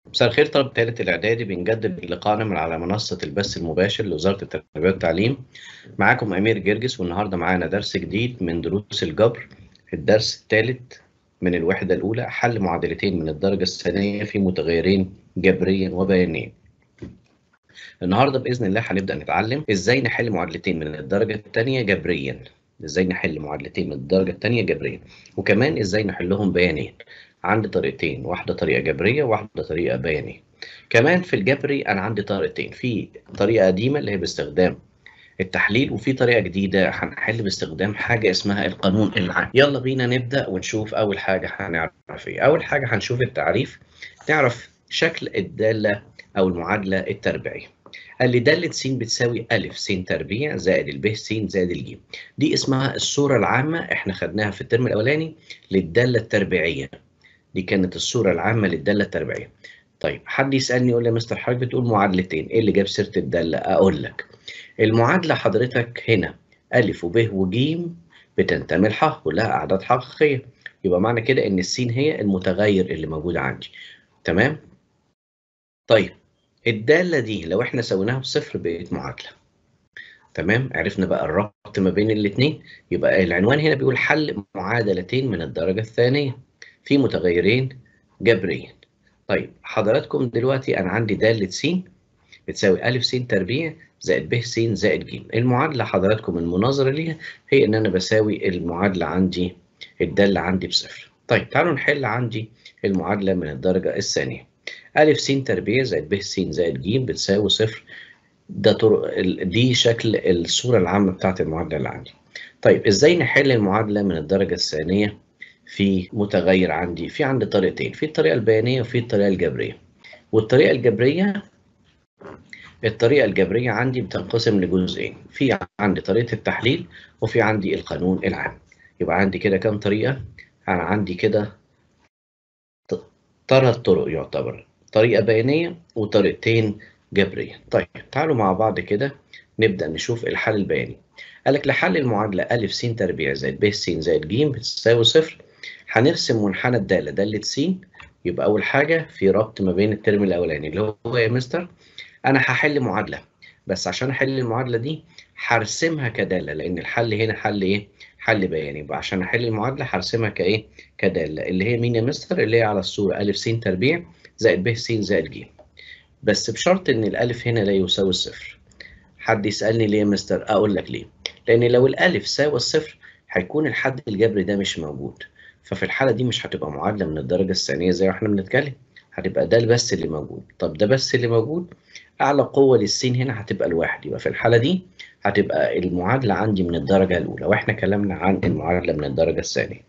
مساء الخير طلبة تالت الإعدادي بنجدد لقائنا من على منصة البث المباشر لوزارة التربية والتعليم معاكم أمير جرجس والنهاردة معانا درس جديد من دروس الجبر الدرس الثالث من الوحدة الأولى حل معادلتين من الدرجة الثانية في متغيرين جبريا وبيانيا النهاردة بإذن الله هنبدأ نتعلم إزاي نحل معادلتين من الدرجة الثانية جبريا إزاي نحل معادلتين من الدرجة الثانية جبريا وكمان إزاي نحلهم بيانيا عندي طريقتين واحدة طريقة جبرية وواحدة طريقة بيانية كمان في الجبري أنا عندي طريقتين في طريقة قديمة اللي هي باستخدام التحليل وفي طريقة جديدة هنحل باستخدام حاجة اسمها القانون العام يلا بينا نبدأ ونشوف أول حاجة هنعرف إيه أول حاجة هنشوف التعريف نعرف شكل الدالة أو المعادلة التربيعية قال لي دالة س بتساوي أ س تربيع زائد الب س زائد الج دي اسمها الصورة العامة احنا خدناها في الترم الأولاني للدالة التربيعية دي كانت الصورة العامة للدالة التربيعية. طيب حد يسألني يقول لي يا مستر حضرتك بتقول معادلتين، إيه اللي جاب سيرة الدالة؟ أقول لك. المعادلة حضرتك هنا أ وب وج بتنتمي لح ولها أعداد حقيقية. يبقى معنى كده إن السين هي المتغير اللي موجود عندي. تمام؟ طيب الدالة دي لو إحنا سويناها بصفر بقت معادلة. تمام؟ عرفنا بقى الربط ما بين الاتنين يبقى العنوان هنا بيقول حل معادلتين من الدرجة الثانية. في متغيرين جبريا طيب حضراتكم دلوقتي انا عندي داله س بتساوي ا س تربيع زائد ب س زائد ج المعادله حضراتكم المناظره ليها هي ان انا بساوي المعادله عندي الداله عندي بصفر طيب تعالوا نحل عندي المعادله من الدرجه الثانيه ا س تربيع زائد ب س زائد ج بتساوي صفر ده طرق دي شكل الصوره العامه بتاعت المعادله اللي عندي طيب ازاي نحل المعادله من الدرجه الثانيه في متغير عندي في عندي طريقتين في الطريقه البيانيه وفي الطريقه الجبريه والطريقه الجبريه الطريقه الجبريه عندي بتنقسم لجزئين في عندي طريقه التحليل وفي عندي القانون العام يبقى عندي كده كام طريقه انا عندي كده ثلاث طرق يعتبر طريقه بيانيه وطريقتين جبريه طيب تعالوا مع بعض كده نبدا نشوف الحل البياني قال لك لحل المعادله ا س تربيع زائد ب س زائد ج بتساوي صفر هنرسم منحنى الداله داله س يبقى اول حاجه في ربط ما بين الترم الاولاني اللي هو يا مستر انا هحل معادله بس عشان احل المعادله دي هرسمها كداله لان الحل هنا حل ايه حل بياني يبقى عشان احل المعادله هرسمها كايه كداله اللي هي مين يا مستر اللي هي على الصوره ا س تربيع زائد ب س زائد ج بس بشرط ان الالف هنا لا يساوي الصفر حد يسالني ليه يا مستر اقول لك ليه لان لو الالف ساوى الصفر هيكون الحد الجبري ده مش موجود ففي الحاله دي مش هتبقى معادله من الدرجه الثانيه زي ما احنا بنتكلم هتبقى ده بس اللي موجود طب ده بس اللي موجود اعلى قوه للسين هنا هتبقى الواحد يبقى في الحاله دي هتبقى المعادله عندي من الدرجه الاولى واحنا كلامنا عن المعادله من الدرجه الثانيه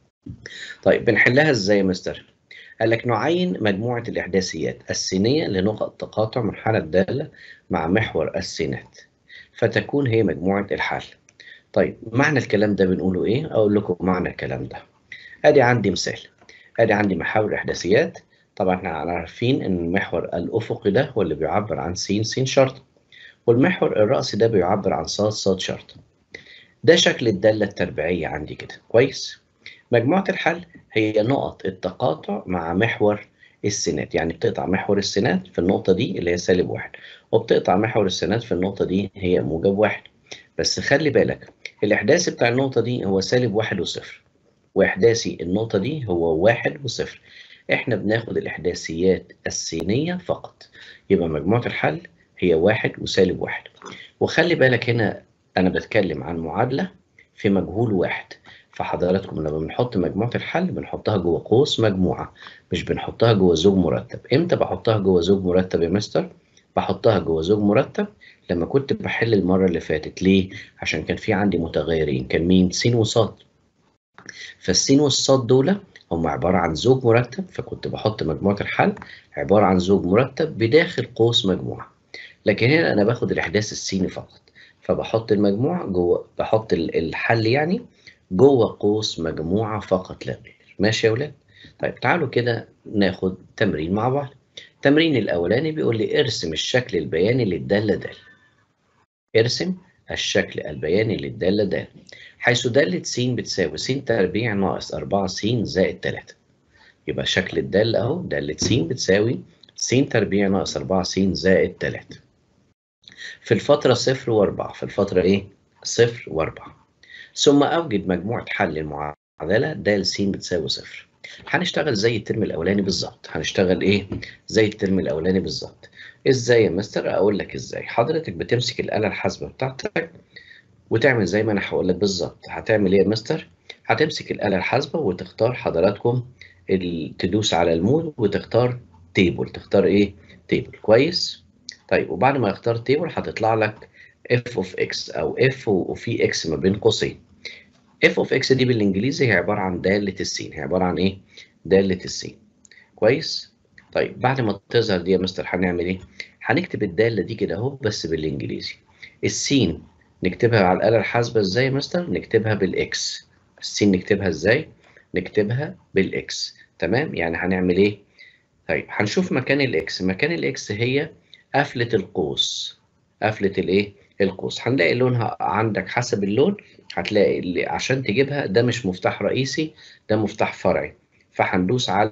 طيب بنحلها ازاي يا مستر قال لك نعين مجموعه الاحداثيات السينيه لنقط تقاطع منحنى الداله مع محور السينات فتكون هي مجموعه الحل طيب معنى الكلام ده بنقوله ايه اقول لكم معنى الكلام ده ادي عندي مثال ادي عندي محاور احداثيات طبعا احنا عارفين ان المحور الافقي ده هو اللي بيعبر عن س س شرط والمحور الرأسي ده بيعبر عن ص ص شرط ده شكل الدالة التربيعية عندي كده كويس مجموعة الحل هي نقط التقاطع مع محور السينات يعني بتقطع محور السينات في النقطة دي اللي هي سالب واحد وبتقطع محور السينات في النقطة دي هي موجب واحد بس خلي بالك الإحداث بتاع النقطة دي هو سالب واحد وصفر وإحداثي النقطة دي هو واحد وصفر إحنا بناخد الإحداثيات السينية فقط يبقى مجموعة الحل هي واحد وسالب واحد وخلي بالك هنا أنا بتكلم عن معادلة في مجهول واحد فحضراتكم لما بنحط مجموعة الحل بنحطها جوه قوس مجموعة مش بنحطها جوه زوج مرتب إمتى بحطها جوه زوج مرتب يا مستر؟ بحطها جوه زوج مرتب لما كنت بحل المرة اللي فاتت ليه؟ عشان كان في عندي متغيرين كان مين؟ س وصاد فالسين والصاد دول هم عبارة عن زوج مرتب فكنت بحط مجموعة الحل عبارة عن زوج مرتب بداخل قوس مجموعة لكن هنا أنا باخد الإحداث السيني فقط فبحط المجموع جوه بحط الحل يعني جوه قوس مجموعة فقط لا غير ماشي يا ولاد؟ طيب تعالوا كده ناخد تمرين مع بعض التمرين الأولاني بيقول لي ارسم الشكل البياني للدالة د ارسم الشكل البياني للدالة د حيث دالة س بتساوي س تربيع ناقص 4 س زائد 3 يبقى شكل الدالة أهو دالة س بتساوي س تربيع ناقص 4 س زائد 3 في الفترة صفر وأربعة في الفترة إيه؟ صفر وأربعة ثم أوجد مجموعة حل المعادلة د س بتساوي صفر هنشتغل زي الترم الأولاني بالظبط هنشتغل إيه؟ زي الترم الأولاني بالظبط إزاي يا مستر؟ أقول لك إزاي حضرتك بتمسك الآلة الحاسبة بتاعتك وتعمل زي ما أنا هقول لك بالظبط هتعمل إيه يا مستر؟ هتمسك الآلة الحاسبة وتختار حضراتكم تدوس على المود وتختار تيبل تختار إيه؟ تيبل كويس؟ طيب وبعد ما اختار تيبل هتطلع لك f of x او f وفي x ما بين قوسين f of x دي بالانجليزي هي عباره عن داله السين هي عباره عن ايه داله السين كويس طيب بعد ما تظهر دي يا مستر هنعمل ايه هنكتب الداله دي كده اهو بس بالانجليزي السين نكتبها على الاله الحاسبه ازاي يا مستر نكتبها بالاكس السين نكتبها ازاي نكتبها بالاكس تمام يعني هنعمل ايه طيب هنشوف مكان الاكس مكان الاكس هي قفلة القوس قفلة الايه القوس هنلاقي لونها عندك حسب اللون هتلاقي اللي عشان تجيبها ده مش مفتاح رئيسي ده مفتاح فرعي فهندوس على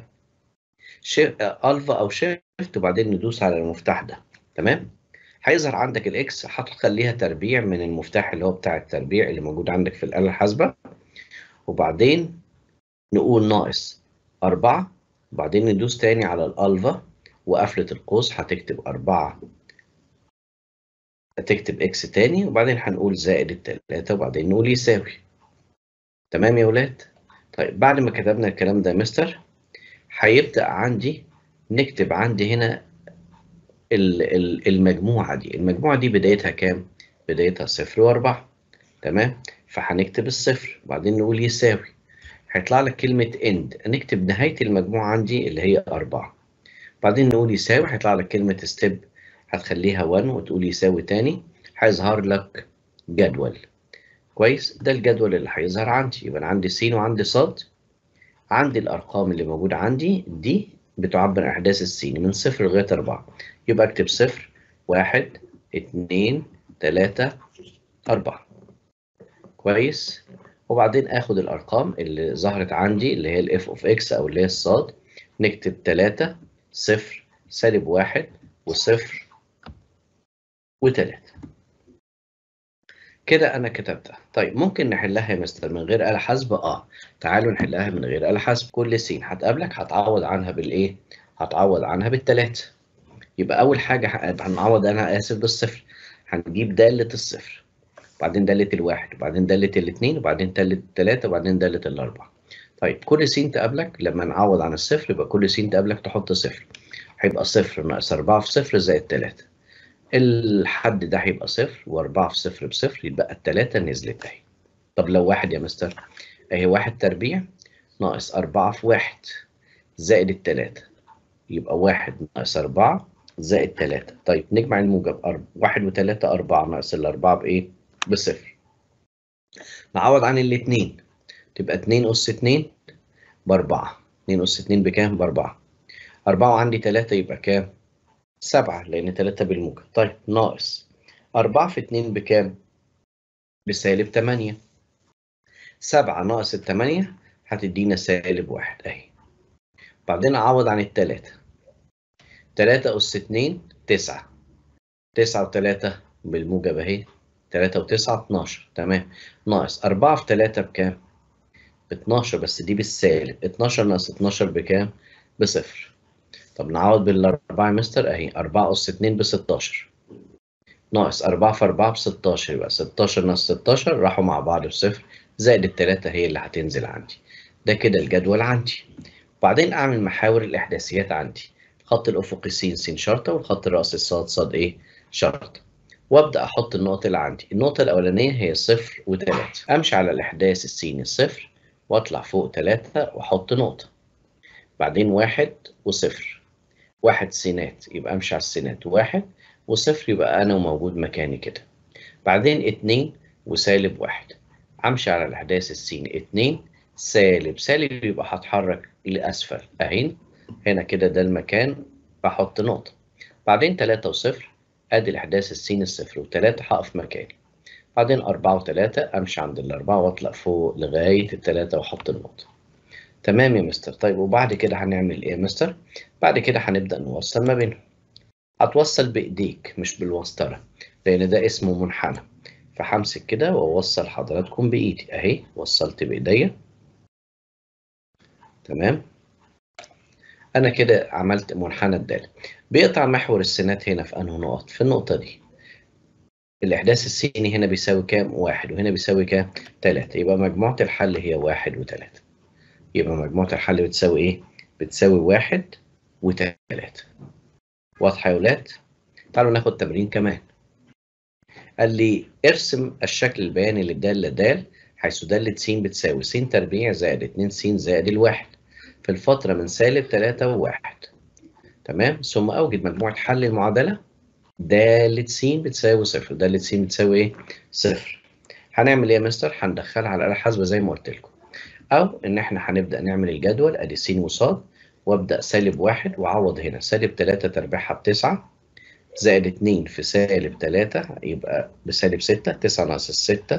الفا او شيفت وبعدين ندوس على المفتاح ده تمام هيظهر عندك الاكس هتخليها تربيع من المفتاح اللي هو بتاع التربيع اللي موجود عندك في الآلة الحاسبة وبعدين نقول ناقص أربعة وبعدين ندوس تاني على الألفا وقفلة القوس هتكتب أربعة هتكتب إكس تاني وبعدين هنقول زائد التلاتة وبعدين نقول يساوي تمام يا ولاد؟ طيب بعد ما كتبنا الكلام ده يا مستر هيبدأ عندي نكتب عندي هنا المجموعة دي المجموعة دي بدايتها كام؟ بدايتها صفر وأربعة تمام؟ فهنكتب الصفر وبعدين نقول يساوي هيطلع لك كلمة end نكتب نهاية المجموعة عندي اللي هي أربعة بعدين نقول يساوي هيطلع لك كلمة ستيب هتخليها 1 وتقول يساوي تاني هيظهر لك جدول كويس ده الجدول اللي هيظهر عندي يبقى أنا عندي س وعندي ص عندي الأرقام اللي موجودة عندي دي بتعبر عن أحداث السين من صفر لغاية أربعة يبقى أكتب صفر واحد اتنين تلاتة أربعة كويس وبعدين آخد الأرقام اللي ظهرت عندي اللي هي ال f of x أو اللي هي الصاد نكتب تلاتة صفر سالب واحد وصفر وتلاتة كده أنا كتبتها طيب ممكن نحلها يا مستر من غير آلة حاسبة؟ آه تعالوا نحلها من غير آلة حاسبة كل س هتقابلك هتعوض عنها بالإيه؟ هتعوض عنها بالتلاتة يبقى أول حاجة هنعوض أنا آسف بالصفر هنجيب دالة الصفر وبعدين دالة الواحد وبعدين دالة الاتنين وبعدين دالة التلاتة وبعدين دالة الأربعة طيب كل س تقابلك لما نعوض عن الصفر يبقى كل س تقابلك تحط صفر هيبقى صفر ناقص أربعة في صفر زائد تلاتة الحد ده هيبقى صفر وأربعة في صفر بصفر يبقى التلاتة نزلت أهي طب لو واحد يا مستر أهي واحد تربيع ناقص أربعة في واحد زائد التلاتة يبقى واحد ناقص أربعة زائد تلاتة طيب نجمع الموجب أرب... واحد وتلاتة أربعة ناقص الأربعة بإيه؟ بصفر نعوض عن الاتنين تبقى اتنين أس اتنين بأربعة اتنين أس اتنين بكام؟ بأربعة أربعة وعندي تلاتة يبقى كام؟ سبعة لأن تلاتة بالموجب طيب ناقص أربعة في اتنين بكام؟ بسالب تمانية سبعة ناقص التمانية هتدينا سالب واحد أهي بعدين أعوض عن التلاتة تلاتة أس اتنين تسعة تسعة وتلاتة بالموجب أهي تلاتة وتسعة اتناشر تمام ناقص أربعة في تلاتة بكام؟ باتناشر بس دي بالسالب اتناشر ناقص اتناشر بكام؟ بصفر طب نعوض بالأربعة يا مستر أهي أربعة أس اتنين بستاشر ناقص أربعة في أربعة بستاشر يبقى ستاشر ناقص ستاشر راحوا مع بعض بصفر زائد التلاتة هي اللي هتنزل عندي ده كده الجدول عندي وبعدين أعمل محاور الإحداثيات عندي الخط الأفقي س س شرطة والخط الرأسي صاد صاد إيه شرطة وابدا احط النقط اللي عندي النقطه الاولانيه هي صفر وتلاتة امشي على الاحداث السين الصفر واطلع فوق تلاتة واحط نقطه بعدين واحد وصفر واحد سينات يبقى امشي على السينات واحد وصفر يبقى انا وموجود مكاني كده بعدين اتنين وسالب واحد امشي على الاحداث السين اتنين سالب سالب يبقى هتحرك لاسفل اهي هنا كده ده المكان بحط نقطه بعدين تلاتة وصفر ادي الاحداث السين الصفر وتلاتة هقف مكاني بعدين أربعة وتلاتة أمشي عند الأربعة وأطلع فوق لغاية التلاتة وأحط النقطة تمام يا مستر طيب وبعد كده هنعمل ايه يا مستر بعد كده هنبدأ نوصل ما بينهم هتوصل بايديك مش بالوسطرة لان ده اسمه منحنى فهمسك كده واوصل حضراتكم بايدي اهي وصلت بايديا تمام انا كده عملت منحنى الدالة بيقطع محور السينات هنا في انه نقط في النقطة دي الإحداث السيني هنا بيساوي كام؟ واحد وهنا بيساوي كام؟ تلاتة يبقى مجموعة الحل هي واحد وتلاتة يبقى مجموعة الحل بتساوي إيه؟ بتساوي واحد وتلاتة واضحة يا ولاد؟ تعالوا ناخد تمرين كمان قال لي ارسم الشكل البياني للدالة د حيث دالة س بتساوي س تربيع زائد 2 س زائد الواحد في الفترة من سالب 3 وواحد تمام ثم أوجد مجموعة حل المعادلة دالة س بتساوي صفر دالة س بتساوي إيه؟ صفر هنعمل إيه يا مستر؟ هندخلها على الآلة الحاسبة زي ما قلت لكم أو إن إحنا هنبدأ نعمل الجدول أدي س وصاد وأبدأ سالب واحد وأعوض هنا سالب 3 تربيعها بتسعة زائد 2 في سالب 3 يبقى بسالب 6 9 ناقص الستة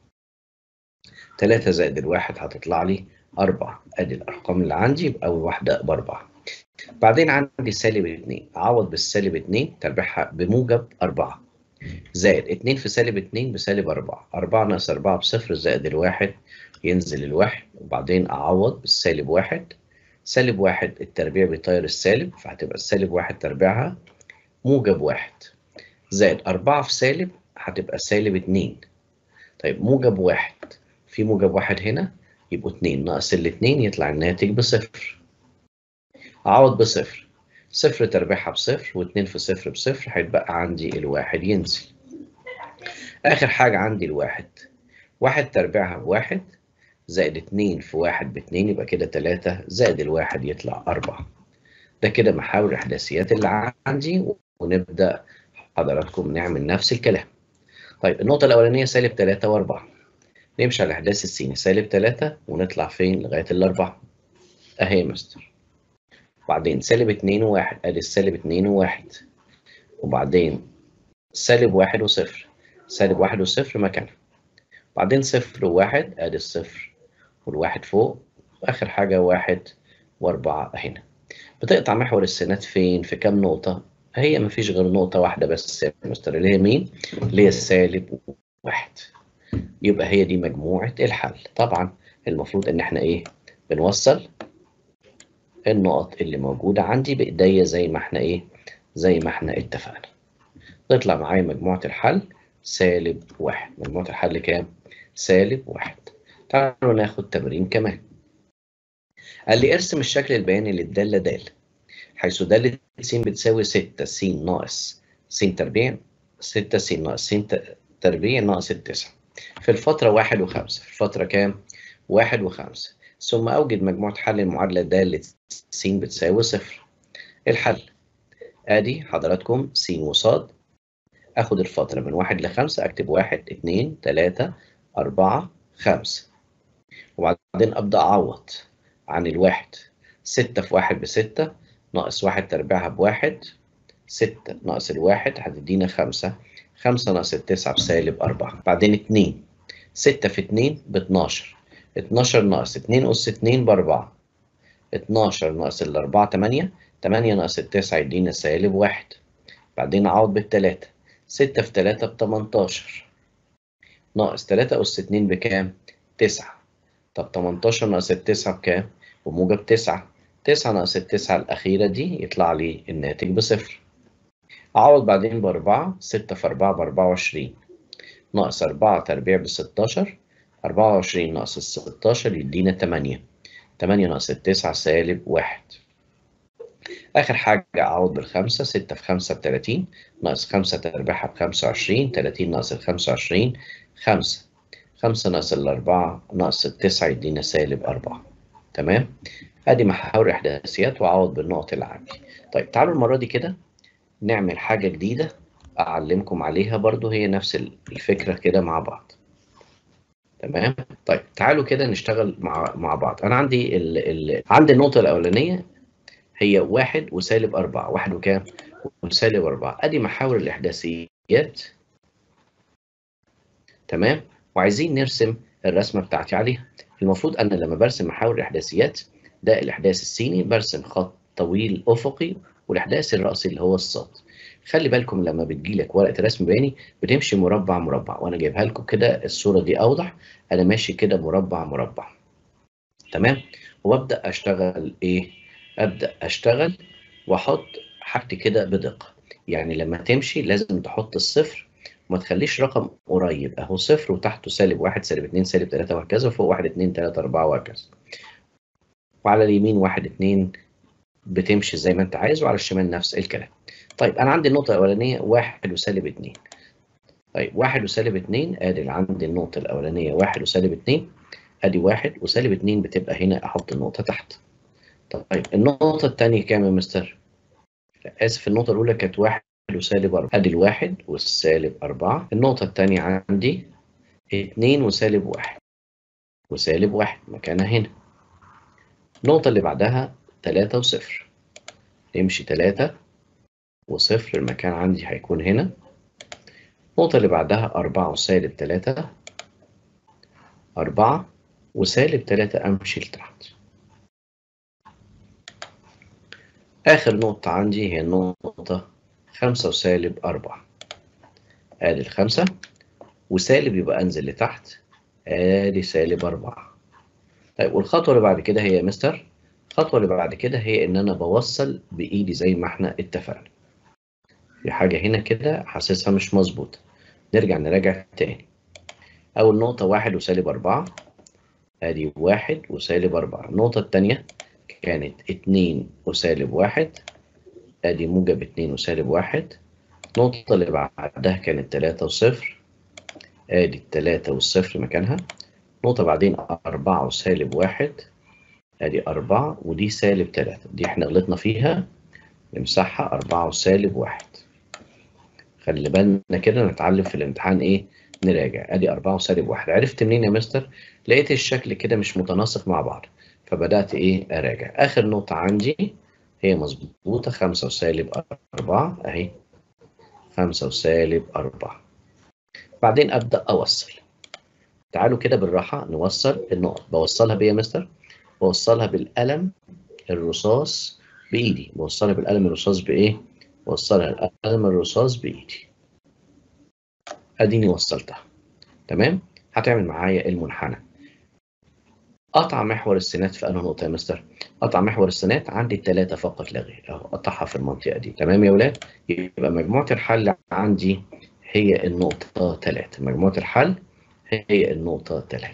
3 زائد الواحد هتطلع لي 4 ادي الارقام اللي عندي يبقى اول واحده باربعه بعدين عندي سالب 2 اعوض بالسالب 2 تربيعها بموجب 4 زائد 2 في سالب 2 بسالب 4 4 ناقص 4 بصفر زائد الواحد ينزل الواحد وبعدين اعوض بالسالب 1 سالب 1 التربيع بيطير السالب فهتبقى السالب 1 تربيعها موجب 1 زائد 4 في سالب هتبقى سالب 2 طيب موجب 1 في موجب 1 هنا يبقوا 2 ناقص الاتنين يطلع الناتج بصفر أعوض بصفر صفر تربيعها بصفر واتنين في صفر بصفر هيتبقى عندي الواحد ينزل آخر حاجة عندي الواحد واحد تربيعها بواحد زائد اتنين في واحد باتنين يبقى كده تلاتة زائد الواحد يطلع أربعة ده كده محاور الإحداثيات اللي عندي ونبدأ حضراتكم نعمل نفس الكلام طيب النقطة الأولانية سالب تلاتة وأربعة نمشي على الإحداث السيني سالب تلاتة ونطلع فين لغاية الأربعة أهي يا مستر وبعدين سالب اتنين وواحد أدي السالب اتنين وواحد وبعدين سالب واحد وصفر سالب واحد وصفر مكانها بعدين صفر وواحد أدي الصفر والواحد فوق وآخر حاجة واحد وأربعة هنا بتقطع محور السينات فين في كام نقطة هي مفيش غير نقطة واحدة بس يا مستر اللي هي مين اللي هي السالب واحد يبقى هي دي مجموعة الحل طبعا المفروض ان احنا ايه بنوصل النقط اللي موجودة عندي بإيديا زي ما احنا ايه زي ما احنا اتفقنا تطلع معايا مجموعة الحل سالب واحد مجموعة الحل كام؟ سالب واحد تعالوا ناخد تمرين كمان قال لي ارسم الشكل البياني للدالة د حيث دالة س بتساوي 6 س ناقص س تربيع 6 س ناقص س تربيع ناقص التسعة في الفترة واحد وخمسة في الفترة كام؟ واحد وخمسة ثم أوجد مجموعة حل المعادلة د س بتساوي صفر الحل آدي حضراتكم س وصاد آخد الفترة من واحد لخمسة أكتب واحد اتنين تلاتة أربعة خمسة وبعدين أبدأ أعوض عن الواحد ستة في واحد بستة ناقص واحد تربيعها بواحد ستة ناقص الواحد هتدينا خمسة خمسة ناقص التسعة بسالب أربعة بعدين اتنين ستة في اتنين باتناشر اتناشر ناقص اتنين أس اتنين بأربعة اتناشر ناقص الأربعة تمانية تمانية ناقص التسعة يدينا سالب واحد بعدين أعوض بالتلاتة ستة في تلاتة بتمنتاشر ناقص تلاتة أس اتنين بكام؟ تسعة طب تمنتاشر ناقص التسعة بكام؟ بموجب تسعة تسعة ناقص التسعة الأخيرة دي يطلع لي الناتج بصفر أعوض بعدين بأربعة ستة في أربعة بأربعة وعشرين ناقص أربعة تربيع بستاشر أربعة وعشرين ناقص الستاشر يدينا تمانية تمانية ناقص التسعة سالب واحد آخر حاجة أعوض بالخمسة ستة في خمسة بتلاتين ناقص خمسة تربيعها بخمسة وعشرين تلاتين ناقص الخمسة وعشرين خمسة خمسة ناقص الأربعة ناقص التسعة يدينا سالب أربعة تمام ادي محاور احداثيات واعوض بالنقط اللي عندي طيب تعالوا المره دي كده نعمل حاجه جديده اعلمكم عليها برضو هي نفس الفكره كده مع بعض تمام طيب تعالوا كده نشتغل مع مع بعض انا عندي ال... ال... عندي النقطه الاولانيه هي واحد وسالب أربعة واحد وكام وسالب أربعة ادي محاور الاحداثيات تمام وعايزين نرسم الرسمة بتاعتي عليها المفروض أنا لما برسم محاور الإحداثيات ده الإحداث السيني برسم خط طويل أفقي والإحداث الرأسي اللي هو الصاد خلي بالكم لما بتجيلك ورقة رسم بياني بتمشي مربع مربع وأنا جايبها لكم كده الصورة دي أوضح أنا ماشي كده مربع مربع تمام وابدأ أشتغل إيه؟ أبدأ أشتغل وأحط حاجتي كده بدقة يعني لما تمشي لازم تحط الصفر وما تخليش رقم قريب اهو صفر وتحته سالب واحد سالب اتنين سالب تلاتة وهكذا وفوق واحد اتنين تلاتة أربعة وهكذا وعلى اليمين واحد اتنين بتمشي زي ما انت عايز وعلى الشمال نفس الكلام طيب انا عندي النقطة الأولانية واحد وسالب اتنين طيب واحد وسالب اتنين ادي اللي عندي النقطة الأولانية واحد وسالب اتنين ادي واحد وسالب اتنين بتبقى هنا احط النقطة تحت طيب النقطة التانية كام يا مستر؟ آسف النقطة الأولى كانت واحد وسالب أربعة أدي الواحد والسالب أربعة النقطة التانية عندي اتنين وسالب واحد وسالب واحد مكانها هنا النقطة اللي بعدها تلاتة وصفر نمشي تلاتة وصفر المكان عندي هيكون هنا النقطة اللي بعدها أربعة وسالب تلاتة أربعة وسالب تلاتة أمشي لتحت آخر نقطة عندي هي النقطة خمسة وسالب أربعة آدي الخمسة وسالب يبقى أنزل لتحت آدي سالب أربعة طيب والخطوة اللي بعد كده هي يا مستر الخطوة اللي بعد كده هي إن أنا بوصل بإيدي زي ما إحنا اتفقنا في حاجة هنا كده حاسسها مش مظبوطة نرجع نراجع تاني أول نقطة واحد وسالب أربعة آدي واحد وسالب أربعة النقطة التانية كانت اتنين وسالب واحد ادي موجب اتنين وسالب واحد النقطة اللي بعدها كانت تلاتة وصفر ادي التلاتة والصفر مكانها نقطة بعدين أربعة وسالب واحد ادي أربعة ودي سالب تلاتة دي احنا غلطنا فيها نمسحها أربعة وسالب واحد خلي بالنا كده نتعلم في الامتحان ايه نراجع ادي أربعة وسالب واحد عرفت منين يا مستر لقيت الشكل كده مش متناسق مع بعض فبدأت ايه اراجع اخر نقطة عندي هي مظبوطة خمسة وسالب أربعة أهي خمسة وسالب أربعة بعدين أبدأ أوصل تعالوا كده بالراحة نوصل النقط بوصلها بإيه يا مستر؟ بوصلها بالقلم الرصاص بإيدي بوصلها بالقلم الرصاص بإيه؟ بوصلها القلم الرصاص بإيدي أديني وصلتها تمام؟ هتعمل معايا المنحنى قطع محور السينات في أنهي نقطة يا مستر؟ قطع محور السينات عندي الثلاثة فقط لا غير أهو قطعها في المنطقة دي تمام يا ولاد؟ يبقى مجموعة الحل عندي هي النقطة 3 مجموعة الحل هي النقطة 3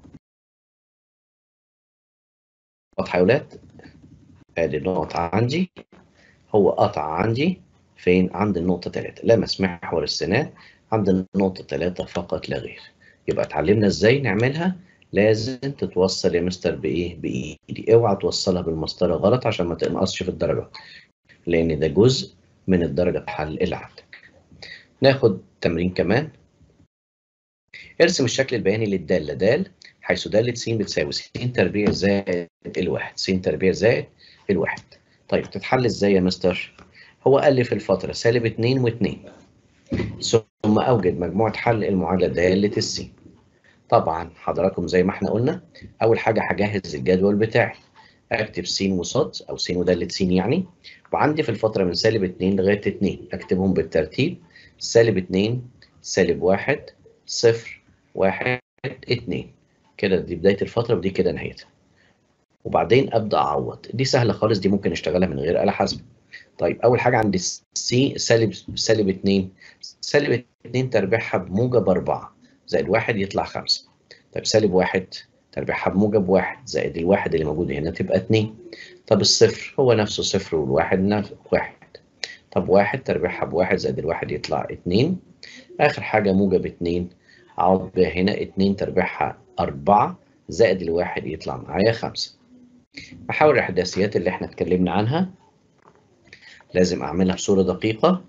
واضحة يا ولاد؟ ادي النقطة عندي هو قطع عندي فين؟ عند النقطة 3 لمس محور السينات عند النقطة 3 فقط لا غير يبقى اتعلمنا ازاي نعملها لازم تتوصل يا مستر بايه بايدي اوعى توصلها بالمسطره غلط عشان ما تنقصش في الدرجات لان ده جزء من الدرجه الحل اللي عندك ناخد تمرين كمان ارسم الشكل البياني للداله د حيث داله س بتساوي س تربيع زائد الواحد س تربيع زائد الواحد طيب تتحل ازاي يا مستر هو قال لي في الفتره سالب 2 و2 ثم اوجد مجموعه حل المعادله داله السين طبعا حضراتكم زي ما احنا قلنا اول حاجه هجهز الجدول بتاعي اكتب س وصاد او س وداله س يعني وعندي في الفتره من سالب 2 لغايه 2 اكتبهم بالترتيب سالب 2 سالب 1 0 1 2 كده دي بدايه الفتره ودي كده نهايتها وبعدين ابدا اعوض دي سهله خالص دي ممكن اشتغلها من غير آلة حاسبه طيب اول حاجه عندي سي سالب سالب 2 سالب 2 تربيعها بموجب 4 زائد واحد يطلع خمسة طيب سالب واحد تربيعها بموجب واحد زائد الواحد اللي موجود هنا تبقى اتنين طب الصفر هو نفسه صفر والواحد نفس واحد طب واحد تربيعها بواحد زائد الواحد يطلع اتنين آخر حاجة موجب اتنين أقعد بيها هنا اتنين تربيعها أربعة زائد الواحد يطلع معايا خمسة محاور الإحداثيات اللي احنا اتكلمنا عنها لازم أعملها بصورة دقيقة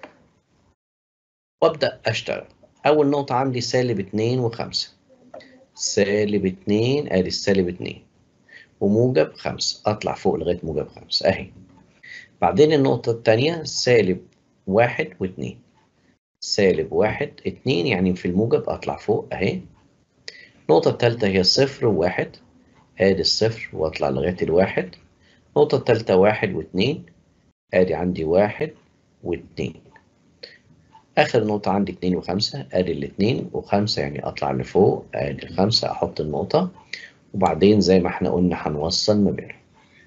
وأبدأ أشتغل أول نقطة عندي سالب اتنين وخمسة سالب اتنين أدي السالب اتنين وموجب خمسة أطلع فوق لغاية موجب خمسة أهي بعدين النقطة التانية سالب واحد واتنين سالب واحد اتنين يعني في الموجب أطلع فوق أهي النقطة التالتة هي الصفر وواحد ادي الصفر واطلع لغاية الواحد النقطة التالتة واحد واتنين ادي عندي واحد واتنين اخر نقطة عندي اتنين وخمسة ادي الاتنين وخمسة يعني اطلع لفوق ادي الخمسة احط النقطة وبعدين زي ما احنا قلنا هنوصل ما بينهم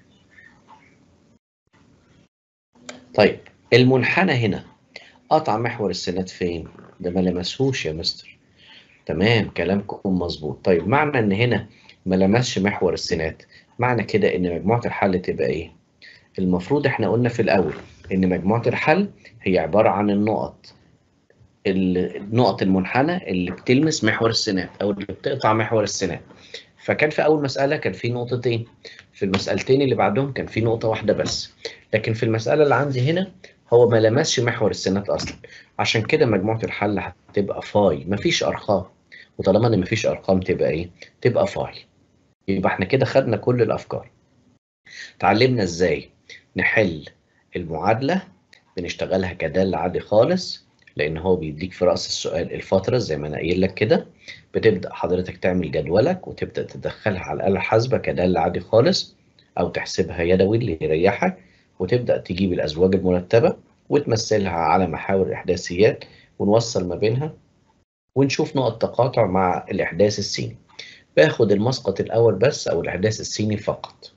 طيب المنحنى هنا قطع محور السنات فين؟ ده ما لمسهوش يا مستر تمام كلامكم مظبوط طيب معنى ان هنا ما لمسش محور السنات معنى كده ان مجموعة الحل تبقى ايه؟ المفروض احنا قلنا في الاول ان مجموعة الحل هي عبارة عن النقط النقط المنحنى اللي بتلمس محور السنات او اللي بتقطع محور السنات فكان في اول مسألة كان في نقطتين في المسألتين اللي بعدهم كان في نقطة واحدة بس لكن في المسألة اللي عندي هنا هو ما لمسش محور السنات اصلا عشان كده مجموعة الحل هتبقى فاي مفيش ارقام وطالما ان مفيش ارقام تبقى ايه تبقى فاي يبقى احنا كده خدنا كل الافكار اتعلمنا ازاي نحل المعادلة بنشتغلها كدالة عادي خالص لان هو بيديك في راس السؤال الفتره زي ما انا قايل لك كده بتبدا حضرتك تعمل جدولك وتبدا تدخلها على الاله الحاسبه كداله عادي خالص او تحسبها يدوي اللي يريحك وتبدا تجيب الازواج المرتبه وتمثلها على محاور الاحداثيات ونوصل ما بينها ونشوف نقط تقاطع مع الاحداث السيني باخد المسقط الاول بس او الاحداث السيني فقط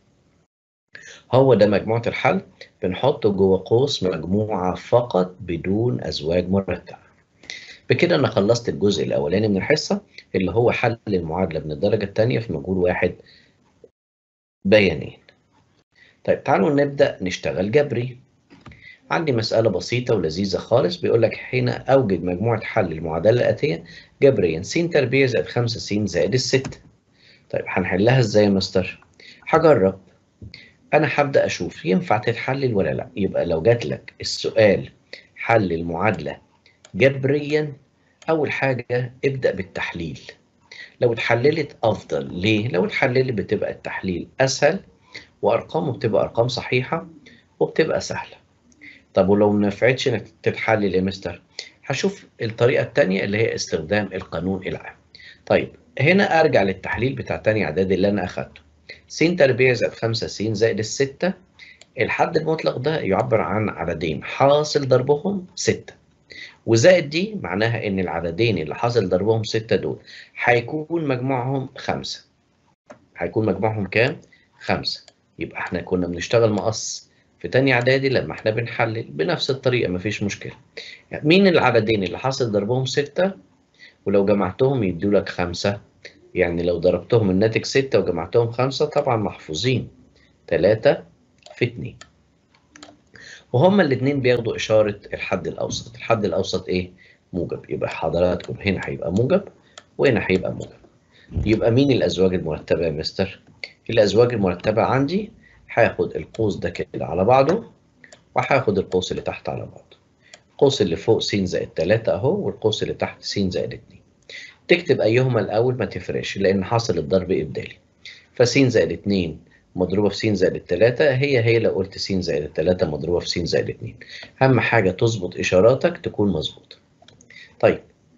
هو ده مجموعة الحل بنحطه جوه قوس مجموعة فقط بدون أزواج مرتبة بكده أنا خلصت الجزء الأولاني من الحصة اللي هو حل المعادلة من الدرجة الثانية في مجهول واحد بيانين طيب تعالوا نبدأ نشتغل جبري عندي مسألة بسيطة ولذيذة خالص بيقول لك حين أوجد مجموعة حل المعادلة الآتية جبريا س تربيع زائد 5 س زائد الستة طيب هنحلها إزاي يا مستر؟ هجرب انا هبدا اشوف ينفع تتحلل ولا لا يبقى لو جات لك السؤال حل المعادله جبريا اول حاجه ابدا بالتحليل لو اتحللت افضل ليه لو اتحللت بتبقى التحليل اسهل وارقامه بتبقى ارقام صحيحه وبتبقى سهله طب ولو ما نفعتش انك تتحلل يا مستر هشوف الطريقه الثانيه اللي هي استخدام القانون العام طيب هنا ارجع للتحليل بتاع تاني اعدادي اللي انا اخدته س تربيع زائد 5 س زائد الستة الحد المطلق ده يعبر عن عددين حاصل ضربهم 6 وزائد دي معناها ان العددين اللي حاصل ضربهم 6 دول هيكون مجموعهم 5 هيكون مجموعهم كام؟ 5 يبقى احنا كنا بنشتغل مقص في تاني اعدادي لما احنا بنحلل بنفس الطريقه مفيش مشكله يعني مين العددين اللي حاصل ضربهم 6 ولو جمعتهم يدوا لك 5 يعني لو ضربتهم الناتج 6 وجمعتهم 5 طبعا محفوظين 3 في 2 وهما الاثنين بياخدوا إشارة الحد الأوسط الحد الأوسط إيه؟ موجب يبقى حضراتكم هنا هيبقى موجب وهنا هيبقى موجب يبقى مين الأزواج المرتبة يا مستر؟ الأزواج المرتبة عندي هاخد القوس ده كده على بعضه وهاخد القوس اللي تحت على بعضه القوس اللي فوق س زائد 3 أهو والقوس اللي تحت س زائد 2 تكتب أيهما الأول ما تفرقش لأن حاصل الضرب إبدالي فس زائد 2 مضروبة في س زائد التلاتة هي هي لو قلت س زائد التلاتة مضروبة في س زائد اتنين أهم حاجة تظبط إشاراتك تكون مظبوطة طيب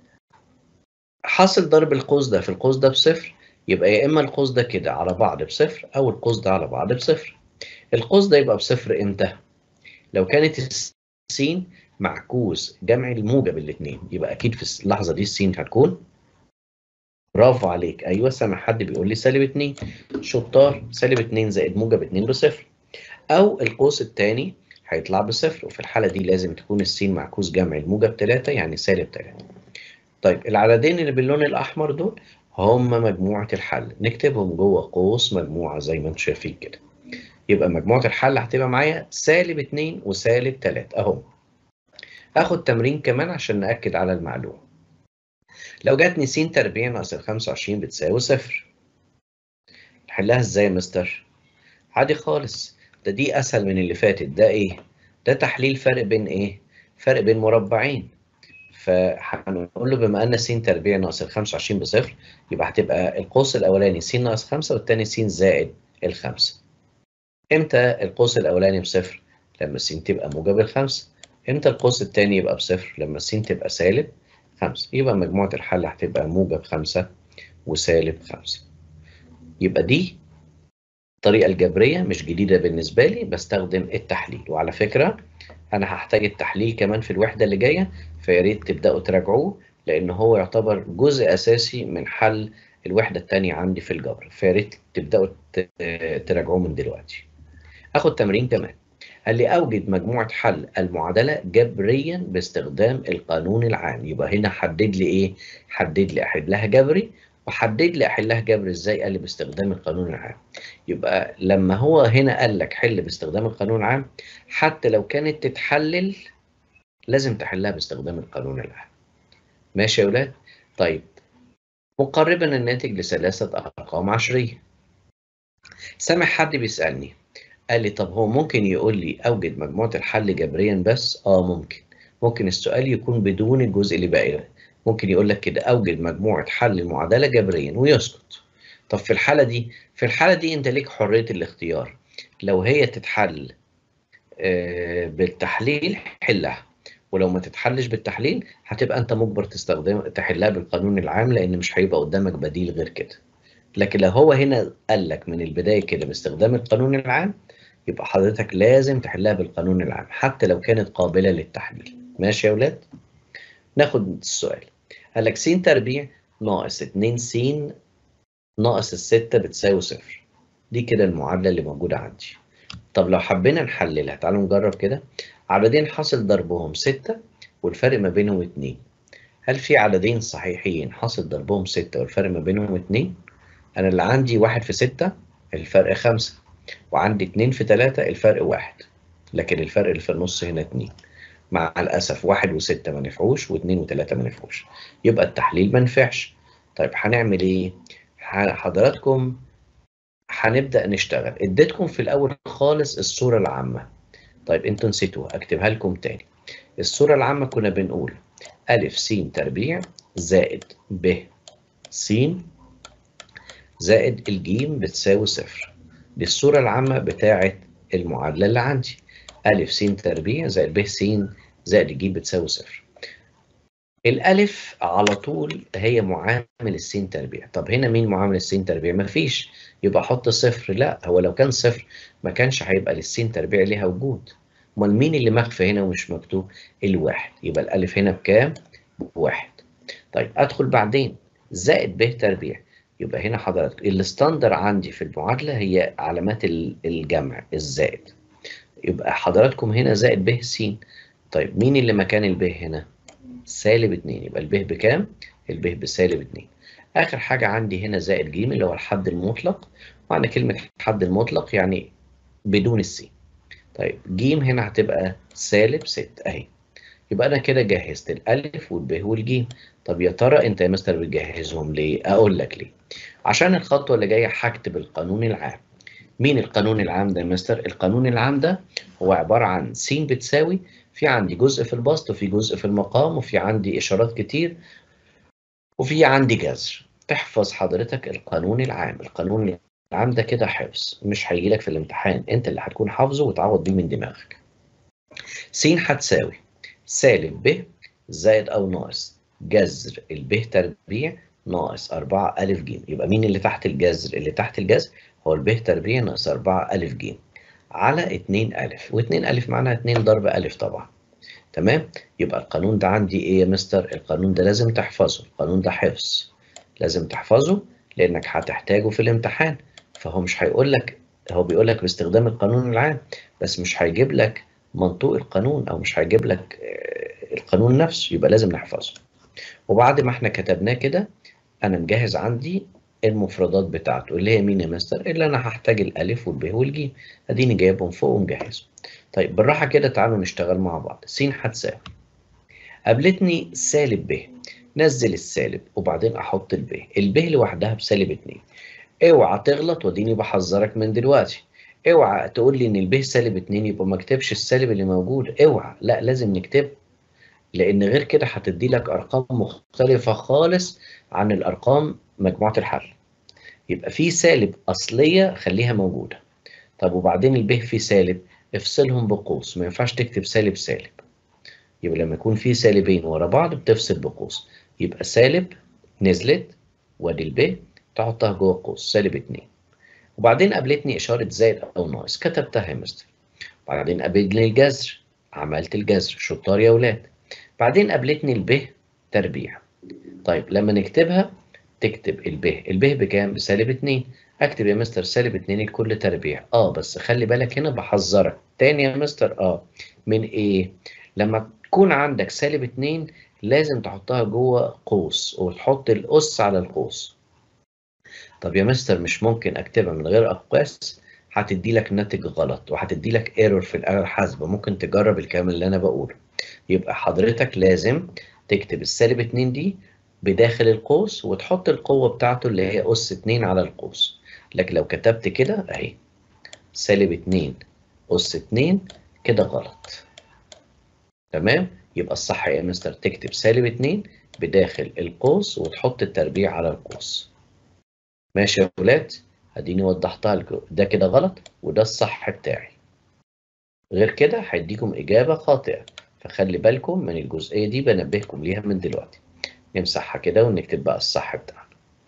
حاصل ضرب القوس ده في القوس ده بصفر يبقى يا إما القوس ده كده على بعض بصفر أو القوس ده على بعض بصفر القوس ده يبقى بصفر إمتى؟ لو كانت السين معكوس جمع الموجب الاتنين يبقى أكيد في اللحظة دي السين هتكون برافو عليك ايوه سامع حد بيقول لي سالب 2 شطار سالب 2 زائد موجب 2 بصفر او القوس الثاني هيطلع بصفر وفي الحاله دي لازم تكون السين معكوس جمع الموجب 3 يعني سالب 3 طيب العددين اللي باللون الاحمر دول هم مجموعه الحل نكتبهم جوه قوس مجموعه زي ما انتم شايفين كده يبقى مجموعه الحل هتبقى معايا سالب 2 وسالب 3 اهو اخد تمرين كمان عشان ناكد على المعلومه لو جاتني س تربيع ناقص ال 25 بتساوي صفر نحلها ازاي يا مستر؟ عادي خالص ده دي اسهل من اللي فاتت ده ايه؟ ده تحليل فرق بين ايه؟ فرق بين مربعين فهنقول له بما ان س تربيع ناقص ال 25 بصفر يبقى هتبقى القوس الاولاني س ناقص 5 والثاني س زائد الخمسة امتى القوس الاولاني بصفر؟ لما س تبقى موجب الخمسة امتى القوس الثاني يبقى بصفر؟ لما س تبقى سالب 5 يبقى مجموعة الحل هتبقى موجب 5 وسالب 5 يبقى دي الطريقة الجبرية مش جديدة بالنسبة لي بستخدم التحليل وعلى فكرة أنا هحتاج التحليل كمان في الوحدة اللي جاية فيا ريت تبدأوا تراجعوه لأن هو يعتبر جزء أساسي من حل الوحدة التانية عندي في الجبر فيا ريت تبدأوا تراجعوه من دلوقتي. آخد تمرين كمان قال لي أوجد مجموعة حل المعادلة جبريا باستخدام القانون العام يبقى هنا حدد لي إيه؟ حدد لي أحلها جبري وحدد لي احلها جبر ازاي قال لي باستخدام القانون العام يبقى لما هو هنا قال لك حل باستخدام القانون العام حتى لو كانت تتحلل لازم تحلها باستخدام القانون العام ماشي يا ولاد طيب مقربا الناتج لثلاثة أرقام عشرية سامع حد بيسألني قال لي طب هو ممكن يقول لي أوجد مجموعة الحل جبريا بس؟ آه ممكن ممكن السؤال يكون بدون الجزء اللي باقي ممكن يقول لك كده أوجد مجموعة حل المعادلة جبريا ويسكت طب في الحالة دي في الحالة دي أنت ليك حرية الاختيار لو هي تتحل بالتحليل حلها ولو ما تتحلش بالتحليل هتبقى انت مجبر تستخدم تحلها بالقانون العام لان مش هيبقى قدامك بديل غير كده لكن لو هو هنا قال لك من البدايه كده باستخدام القانون العام يبقى حضرتك لازم تحلها بالقانون العام حتى لو كانت قابله للتحليل ماشي يا ولاد ناخد السؤال قال لك س تربيع ناقص 2 س ناقص الستة بتساوي صفر دي كده المعادلة اللي موجودة عندي طب لو حبينا نحللها تعالوا نجرب كده عددين حاصل ضربهم ستة والفرق ما بينهم اتنين هل في عددين صحيحين حاصل ضربهم ستة والفرق ما بينهم اتنين أنا اللي عندي واحد في ستة الفرق خمسة وعندي اتنين في تلاتة الفرق واحد لكن الفرق اللي في النص هنا اتنين مع الأسف واحد وستة ما نفعوش واثنين وثلاثة ما نفعوش يبقى التحليل ما نفعش طيب هنعمل إيه؟ حضراتكم هنبدأ نشتغل اديتكم في الأول خالص الصورة العامة طيب انتوا نسيتوها اكتبها لكم تاني الصورة العامة كنا بنقول ألف س تربيع زائد ب س زائد الجيم بتساوي صفر دي الصورة العامة بتاعة المعادلة اللي عندي ألف س تربيع زائد ب س زائد ج بتساوي صفر. الألف على طول هي معامل السين تربيع، طب هنا مين معامل السين تربيع؟ مفيش، يبقى أحط صفر، لا هو لو كان صفر ما كانش هيبقى للسين تربيع ليها وجود. أمال مين اللي مخفي هنا ومش مكتوب؟ الواحد، يبقى الألف هنا بكام؟ بواحد. طيب أدخل بعدين زائد ب تربيع، يبقى هنا حضرتك الستاندر عندي في المعادلة هي علامات الجمع الزائد. يبقى حضراتكم هنا زائد ب س طيب مين اللي مكان الب هنا سالب 2 يبقى الب بكام الب بسالب 2 اخر حاجه عندي هنا زائد ج اللي هو الحد المطلق معنى كلمه حد المطلق يعني بدون السين طيب ج هنا هتبقى سالب 6 اهي يبقى انا كده جهزت الالف والب والجيم طب يا ترى انت يا مستر بتجهزهم ليه اقول لك ليه عشان الخطوه اللي جايه هكتب القانون العام مين القانون العام ده يا مستر؟ القانون العام ده هو عبارة عن س بتساوي في عندي جزء في البسط وفي جزء في المقام وفي عندي إشارات كتير وفي عندي جذر تحفظ حضرتك القانون العام القانون العام ده كده حفظ مش هيجي لك في الامتحان انت اللي هتكون حافظه وتعوض بيه من دماغك س هتساوي سالب ب زائد أو ناقص جذر الب تربيع ناقص 4 أ ج يبقى مين اللي تحت الجذر؟ اللي تحت الجذر هو الب تربيع ناقص 4 أ ج على 2 أ و2 أ معناها 2 ضرب أ طبعا تمام؟ يبقى القانون ده عندي إيه يا مستر؟ القانون ده لازم تحفظه، القانون ده حفظ لازم تحفظه لأنك هتحتاجه في الامتحان فهو مش هيقول لك هو بيقول لك باستخدام القانون العام بس مش هيجيب لك منطوق القانون أو مش هيجيب لك القانون نفسه يبقى لازم نحفظه وبعد ما احنا كتبناه كده انا مجهز عندي المفردات بتاعته اللي هي مين يا مستر اللي انا هحتاج الالف والب والج اديني جايبهم فوق ومجهزهم طيب بالراحه كده تعالوا نشتغل مع بعض س هتساوي قابلتني سالب ب نزل السالب وبعدين احط الب الب لوحدها بسالب 2 اوعى تغلط واديني بحذرك من دلوقتي اوعى تقول لي ان الب سالب 2 يبقى ما اكتبش السالب اللي موجود اوعى لا لازم نكتبه لان غير كده هتدي لك ارقام مختلفه خالص عن الارقام مجموعه الحل يبقى في سالب اصليه خليها موجوده طب وبعدين الب في سالب افصلهم بقوس ما ينفعش تكتب سالب سالب يبقى لما يكون في سالبين ورا بعض بتفصل بقوس يبقى سالب نزلت وادي الب تحطها جوه قوس سالب 2 وبعدين قابلتني اشاره زائد او ناقص كتبتها يا مستر بعدين قابلني الجذر عملت الجذر شطار يا ولاد بعدين قابلتني الب تربيع طيب لما نكتبها تكتب الب الب بكام بسالب 2 اكتب يا مستر سالب 2 لكل تربيع اه بس خلي بالك هنا بحذرك تاني يا مستر اه من ايه لما تكون عندك سالب 2 لازم تحطها جوه قوس وتحط الأس على القوس طب يا مستر مش ممكن اكتبها من غير اقواس هتدي لك ناتج غلط وهتدي لك ايرور في الآلة الحاسبة ممكن تجرب الكلام اللي انا بقوله يبقى حضرتك لازم تكتب السالب 2 دي بداخل القوس وتحط القوة بتاعته اللي هي أس 2 على القوس لكن لو كتبت كده اهي سالب 2 أس 2 كده غلط تمام يبقى الصح يا مستر تكتب سالب 2 بداخل القوس وتحط التربيع على القوس ماشي يا ولاد اديني وضحتها لكم ده كده غلط وده الصح بتاعي غير كده هيديكم اجابه خاطئه فخلي بالكم من الجزئيه دي بنبهكم ليها من دلوقتي نمسحها كده ونكتب بقى الصح بتاعنا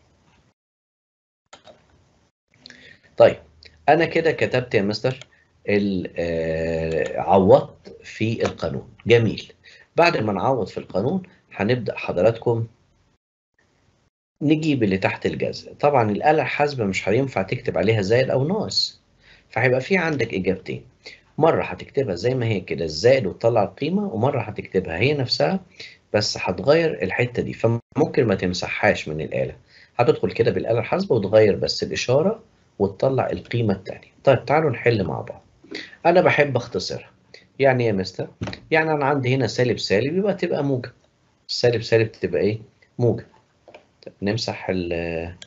طيب انا كده كتبت يا مستر عوضت في القانون جميل بعد ما نعوض في القانون هنبدا حضراتكم نجيب اللي تحت الجذر طبعا الآلة الحاسبة مش هينفع تكتب عليها زائد أو ناقص فهيبقى في عندك إجابتين مرة هتكتبها زي ما هي كده الزائد وتطلع القيمة ومرة هتكتبها هي نفسها بس هتغير الحتة دي فممكن ما تمسحهاش من الآلة هتدخل كده بالآلة الحاسبة وتغير بس الإشارة وتطلع القيمة التانية طيب تعالوا نحل مع بعض أنا بحب أختصرها يعني يا مستر يعني أنا عندي هنا سالب سالب يبقى تبقى موجب سالب سالب تبقى إيه موجب طب نمسح ال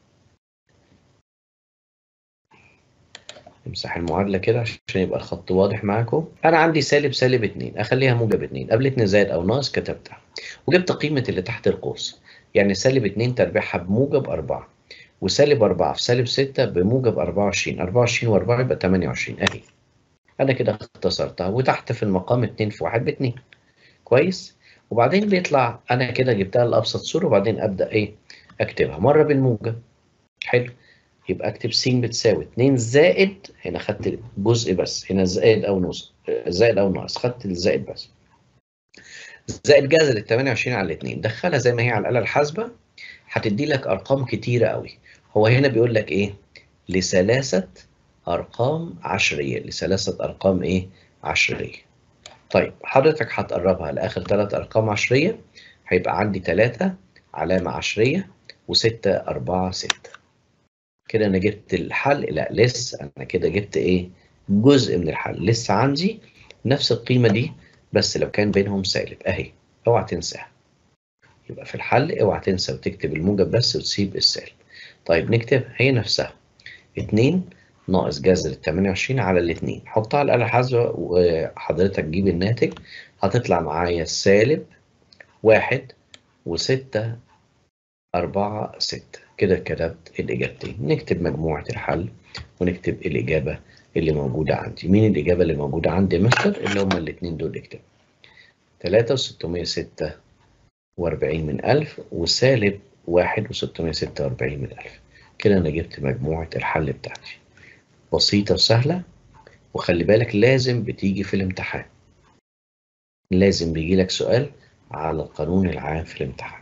نمسح المعادلة كده عشان يبقى الخط واضح معاكم أنا عندي سالب سالب 2 أخليها موجب 2 قابلتني زائد أو ناقص كتبتها وجبت قيمة اللي تحت القوس يعني سالب 2 تربيعها بموجب 4 وسالب 4 في سالب 6 بموجب 24 24 و4 يبقى 28 أهي أنا كده اختصرتها وتحت في المقام 2 في 1 ب 2 كويس وبعدين بيطلع انا كده جبتها لابسط صوره وبعدين ابدا ايه اكتبها مره بالموجب حلو يبقى اكتب س بتساوي 2 زائد هنا خدت جزء بس هنا زائد او نص زائد او ناقص خدت الزائد بس زائد جذر ال 28 على 2 دخلها زي ما هي على الاله الحاسبه هتدي لك ارقام كتيره قوي هو هنا بيقول لك ايه لثلاثه ارقام عشريه لثلاثه ارقام ايه عشريه طيب حضرتك هتقربها لآخر ثلاث أرقام عشرية هيبقى عندي ثلاثة علامة عشرية وستة أربعة ستة كده أنا جبت الحل لا لسه أنا كده جبت إيه جزء من الحل لسه عندي نفس القيمة دي بس لو كان بينهم سالب أهي أوعى تنساها يبقى في الحل اوعى تنسى وتكتب الموجب بس وتسيب السالب طيب نكتب هي نفسها اتنين ناقص جذر ال 28 على الاثنين حطها على الآلة الحاسبة وحضرتك تجيب الناتج هتطلع معايا سالب واحد وستة أربعة ستة كده كتبت الإجابتين نكتب مجموعة الحل ونكتب الإجابة اللي موجودة عندي مين الإجابة اللي موجودة عندي مستر اللي هما الاتنين دول اكتب تلاتة وستمية ستة وأربعين من ألف وسالب واحد وستمية ستة وأربعين من ألف كده أنا جبت مجموعة الحل بتاعتي بسيطة وسهلة وخلي بالك لازم بتيجي في الامتحان لازم بيجي لك سؤال على القانون العام في الامتحان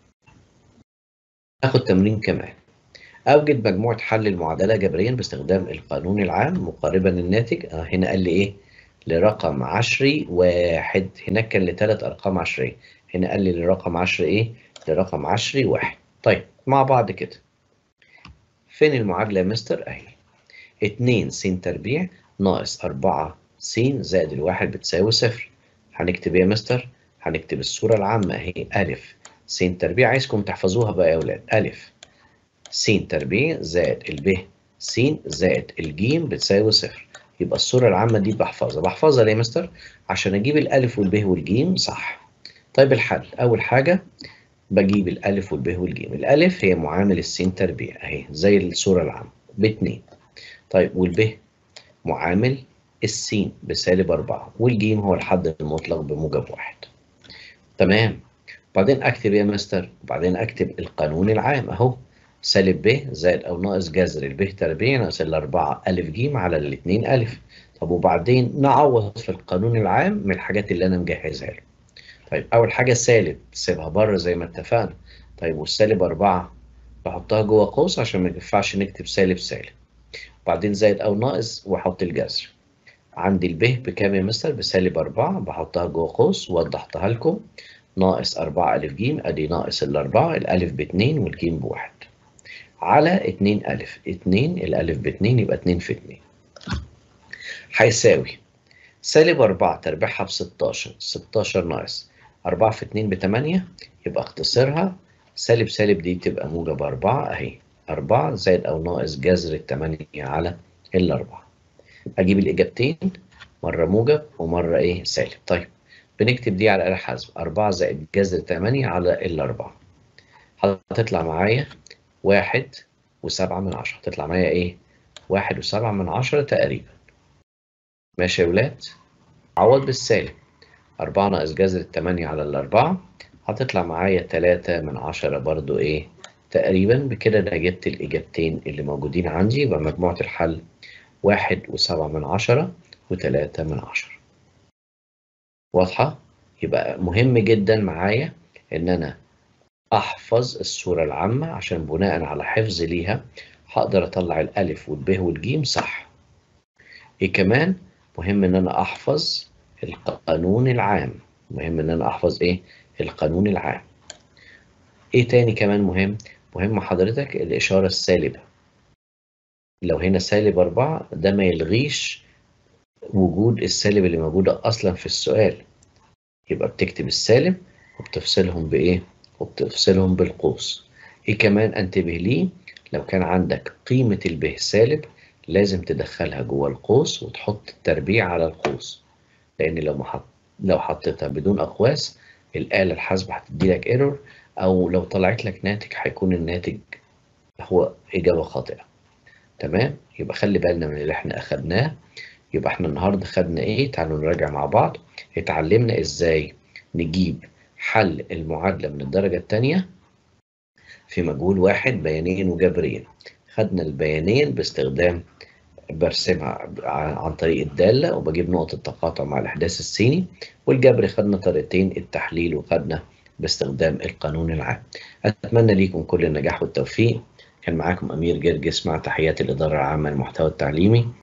ناخد تمرين كمان أوجد مجموعة حل المعادلة جبريا باستخدام القانون العام مقاربا الناتج آه هنا قال لي إيه لرقم عشري واحد هناك كان لثلاث أرقام عشرية هنا قال لي لرقم عشري إيه لرقم عشري واحد طيب مع بعض كده فين المعادلة يا مستر أهي 2 س تربيع ناقص 4 س زائد الواحد بتساوي صفر هنكتب ايه يا مستر؟ هنكتب الصورة العامة اهي أ س تربيع عايزكم تحفظوها بقى يا ولاد أ س تربيع زائد الب س زائد الجيم بتساوي صفر يبقى الصورة العامة دي بحفظها بحفظها ليه يا مستر؟ عشان أجيب الألف والب والجيم صح طيب الحل أول حاجة بجيب الألف والب والجيم الألف هي معامل السين تربيع أهي زي الصورة العامة باتنين طيب والب معامل السين بسالب أربعة والجيم هو الحد المطلق بموجب واحد تمام وبعدين اكتب يا مستر وبعدين اكتب القانون العام اهو سالب ب زائد او ناقص جذر الب تربيع ناقص الاربعه الف ج على الاثنين الف طب وبعدين نعوض في القانون العام من الحاجات اللي انا مجهزها له طيب اول حاجه سالب سيبها بره زي ما اتفقنا طيب والسالب 4 بحطها جوه قوس عشان ما ينفعش نكتب سالب سالب وبعدين زائد او ناقص واحط الجذر عندي الب بكام يا مستر بسالب 4 بحطها جوه قوس وضحتها لكم ناقص 4 ألف ج أدي ناقص الأربعة الألف باتنين والجيم بواحد على اتنين ألف اتنين الألف باتنين يبقى اتنين في اتنين هيساوي سالب أربعة تربيعها بستاشر ستاشر ناقص أربعة في اتنين بتمانية يبقى اختصرها سالب سالب دي تبقى موجب أربعة أهي أربعة زائد أو ناقص جذر التمانية على الأربعة أجيب الإجابتين مرة موجب ومرة إيه سالب طيب بنكتب دي على آلة حاسب أربعة زائد جذر تمانية على الأربعة هتطلع معايا واحد وسبعة من عشرة هتطلع معايا إيه؟ واحد وسبعة من عشرة تقريبا ماشي يا ولاد؟ عوض بالسالب أربعة ناقص جذر التمانية على الأربعة هتطلع معايا تلاتة من عشرة برضو إيه؟ تقريبا بكده أنا جبت الإجابتين اللي موجودين عندي يبقى مجموعة الحل واحد وسبعة من عشرة وتلاتة من عشرة واضحة؟ يبقى مهم جدا معايا إن أنا أحفظ الصورة العامة عشان بناء على حفظ ليها هقدر أطلع الألف والب والجيم صح. إيه كمان؟ مهم إن أنا أحفظ القانون العام. مهم إن أنا أحفظ إيه؟ القانون العام. إيه تاني كمان مهم؟ مهم حضرتك الإشارة السالبة. لو هنا سالب أربعة ده ما يلغيش وجود السالب اللي موجودة أصلا في السؤال. يبقى بتكتب السالب وبتفصلهم بإيه؟ وبتفصلهم بالقوس ايه كمان انتبه ليه لو كان عندك قيمة الب سالب لازم تدخلها جوه القوس وتحط التربيع على القوس لان لو ما حط لو حطيتها بدون اقواس الآلة الحاسبة هتدي لك ايرور او لو طلعت لك ناتج هيكون الناتج هو اجابة خاطئة تمام يبقى خلي بالنا من اللي احنا اخدناه يبقى احنا النهارده خدنا ايه تعالوا نراجع مع بعض اتعلمنا ازاي نجيب حل المعادلة من الدرجة الثانية في مجهول واحد بيانين وجبرين خدنا البيانين باستخدام برسمها عن طريق الدالة وبجيب نقطة تقاطع مع الإحداث السيني والجبر خدنا طريقتين التحليل وخدنا باستخدام القانون العام أتمنى ليكم كل النجاح والتوفيق كان معاكم أمير جرجس مع تحيات الإدارة العامة للمحتوى التعليمي